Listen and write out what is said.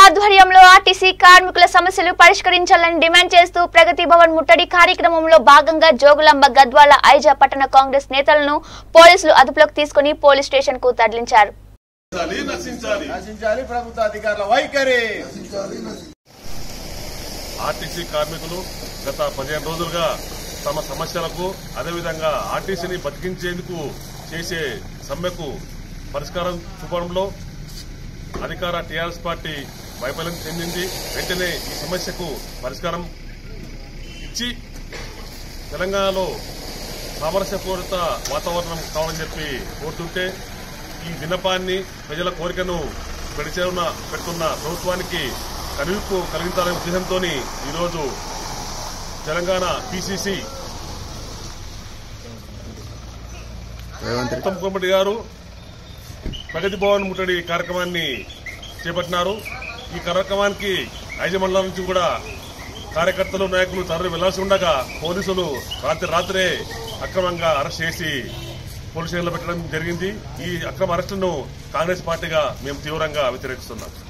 ఆధ్వర్యంలో ఆర్టీసీ కార్మికుల సమస్యలు పరిష్కరించాలని డిమాండ్ చేస్తూ ప్రగతి భవన్ ముట్టడి కార్యక్రమంలో భాగంగా జోగులాంబ గద్వాల ఐజా పట్టణ కాంగ్రెస్ నేతలను పోలీసులు అదుపులోకి తీసుకుని పోలీస్ స్టేషన్ కు తరలించారు నశించాలి నశించాలి నశించాలి ప్రభుత్వ అధికారుల వైఖరి ఆర్టీసీ కార్మికులు గత పదిహేను రోజులుగా తమ సమస్యలకు అదేవిధంగా ఆర్టీసీని బతికించేందుకు చేసే సమ్మెకు పరిష్కారం చూపడంలో అధికార టీఆర్ఎస్ పార్టీ వైఫల్యం చెందింది వెంటనే ఈ సమస్యకు పరిష్కారం ఇచ్చి తెలంగాణలో సామరస్యపూరిత వాతావరణం కావాలని చెప్పి కోరుతుంటే ఈ విన్నపాన్ని ప్రజల కోరికను పెడిచేరున పెడుతున్న ప్రభుత్వానికి కనువిప్పు కలిగించాలనే ఉద్దేశంతో ఈరోజు తెలంగాణ పిసిసి ఉత్తమ్ కుమార్ గారు ప్రగతి భవన్ ముట్టడి కార్యక్రమాన్ని చేపట్టినారు ఈ కార్యక్రమానికి ఐదు మండలాల నుంచి కూడా కార్యకర్తలు నాయకులు తరలి వెళ్లాల్సి ఉండగా పోలీసులు రాత్రి రాత్రే అక్రమంగా అరెస్ట్ చేసి పోలీస్ స్టేషన్లో పెట్టడం జరిగింది ఈ అక్రమ అరెస్టును కాంగ్రెస్ పార్టీగా మేము తీవ్రంగా వ్యతిరేకిస్తున్నాం